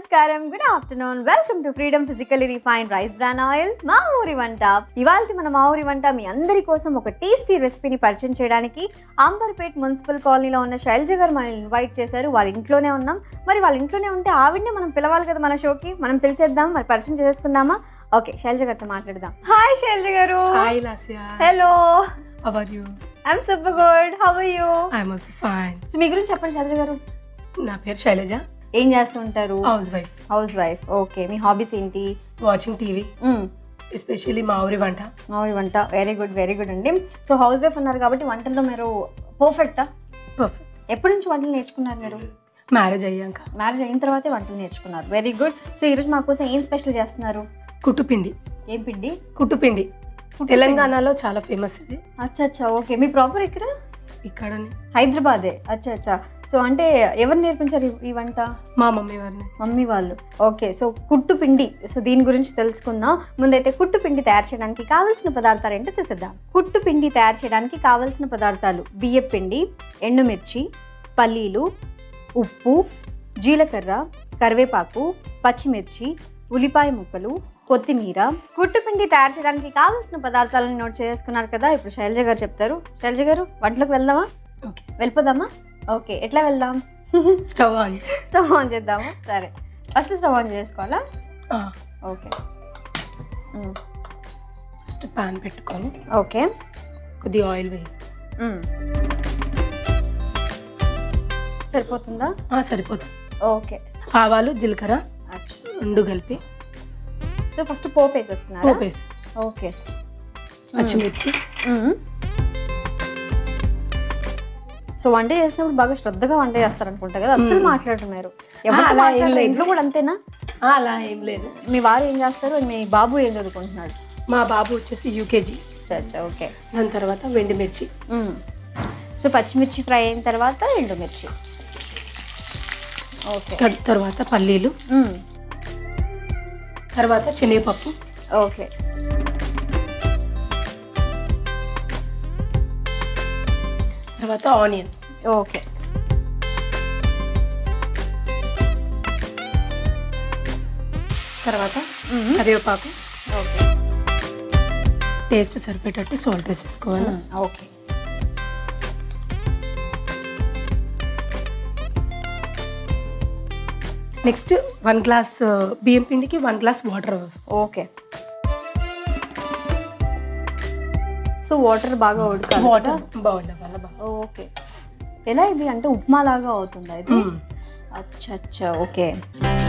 నమస్కారం good afternoon welcome to freedom physically refined rice bran oil మా ఊరి వంట ఇవాళ మన మా ఊరి వంట మీ అందరి కోసం ఒక టేస్టీ రెసిపీని పరిచయం చేయడానికి అంబర్పేట్ మున్సిపల్ కాలనీలో ఉన్న శైలజ గారు మనల్ని ఇన్వైట్ చేశారు వాళ్ళ ఇంట్లోనే ఉన్నాం మరి వాళ్ళ ఇంట్లోనే ఉంటే ఆవిడనే మనం పిలవాలి కదా మన షోకి మనం పిలిచేద్దాం మరి పరిచయం చేసుకుందామా ఓకే శైలజ గారితో మాట్లాడదాం హాయ్ శైలజ గారు Hi, Lasya. Hello How are you? I'm super good how are you I'm also fine. So మీ గురించి చెప్పండి శైలజ గారు నా పేరు శైలజ ఏం చేస్తుంటారు housewife housewife okay మీ హాబీస్ ఏంటి వాచింగ్ టీవీ మ్మ్. ఎస్పెషల్లీ మా ఊరి వంట మామూలు వంట వెరీ గుడ్ వెరీ గుడ్ అండి సో హౌస్ వైఫ్ ఉన్నారు కాబట్టి వంటల్లో మీరు పర్ఫెక్టా పర్ఫెక్ట్ ఎప్పటి నుంచి వంటలు నేర్చుకున్నారు మీరు మ్యారేజ్ అయ్యాక మ్యారేజ్ అయిన తర్వాతే వంటలు నేర్చుకున్నారు వెరీ గుడ్ సో ఈరోజు మా కోసం ఏం స్పెషల్ చేస్తున్నారు కుట్టుపిండి ఏం పిండి కుట్టుపిండి తెలంగాణలో చాలా ఫేమస్ ఇది అచ్చా అచ్చా ఓకే మీ ప్రాపర్ ఇక్కడ ఇక్కడ హైదరాబాదే అచ్చా అచ్చా సో అంటే ఎవరు నేర్పించారు ఈ- ఈ వంట మా మమ్మీ వారిని మమ్మీ వాళ్ళు ఓకే సో కుట్టు పిండి సో దీని గురించి తెలుసుకుందాం ముందైతే కుట్టు పిండి తయారు చేయడానికి కావాల్సిన పదార్థాలు ఏంటో చూసేద్దాం కుట్టు పిండి తయారు చేయడానికి కావాల్సిన పదార్థాలు బియ్య పిండి ఎండుమిర్చి పల్లీలు ఉప్పు జీలకర్ర కరివేపాకు పచ్చిమిర్చి ఉల్లిపాయ ముక్కలు కొత్తిమీర కుట్టు పిండి తయారు చేయడానికి కావాల్సిన పదార్థాలను నోట్ చేసుకున్నారు కదా ఇప్పుడు శైలజ గారు చెప్తారు శైలజ గారు వంటలోకి వెళ్దామా ఓకే వెళ్ళిపోదామా ఓకే ఎట్లా వెళ్దాం స్టవ్ ఆన్ స్టవ్ ఆన్ చేద్దామా సరే ఫస్ట్ స్టవ్ ఆన్ చేసుకోవాలా ఓకే మ్, ఫస్ట్ పాన్ పెట్టుకొని ఓకే కొద్దిగా ఆయిల్ వేసి మ్. సరిపోతుందా ఆ, సరిపోతుంది ఓకే ఆవాలు జీలకర్ర రెండు కలిపి సో ఫస్ట్ పోపు వేసేస్తున్నారా పోపేసి ఓకే పచ్చిమిర్చి మ్. సో వంట చేసినప్పుడు బాగా శ్రద్ధగా వంట చేస్తారు అనుకుంటా కదా అస్సలు మాట్లాడుతున్నారు ఎవరు అలా ఏం మాట్లాడరు లేదు. ఇంట్లో కూడా అంతేనా ఆ, అలా ఏం లేదు మీ వారు ఏం చేస్తారు మీ బాబు ఏం చదువుకుంటున్నాడు మా బాబు వచ్చేసి యూకేజీ అచ్చా ఓకే దాని తర్వాత వెండిమిర్చి మ్మ్. సో పచ్చిమిర్చి ఫ్రై అయిన తర్వాత ఎండుమిర్చి ఓకే తర్- తర్వాత పల్లీలు మ్మ్. తర్వాత శనగపప్పు ఓకే తర్వాత ఆనియన్స్ ఓకే తర్వాత మ్మ్. కరివేపాకు ఓకే టేస్ట్ సరిపోయేటట్టు సాల్ట్ వేసేసుకోవాలి hmm. Okay next one glass బియ్యం పిండికి one glass water okay so water బాగా ఉడకాలి వాటర్ బాగుంది వల్ల బాగా ఓకే ఎలా ఇది అంటే ఉప్మా లాగా అవుతుందా ఇది అచ్చా అచ్చా ఓకే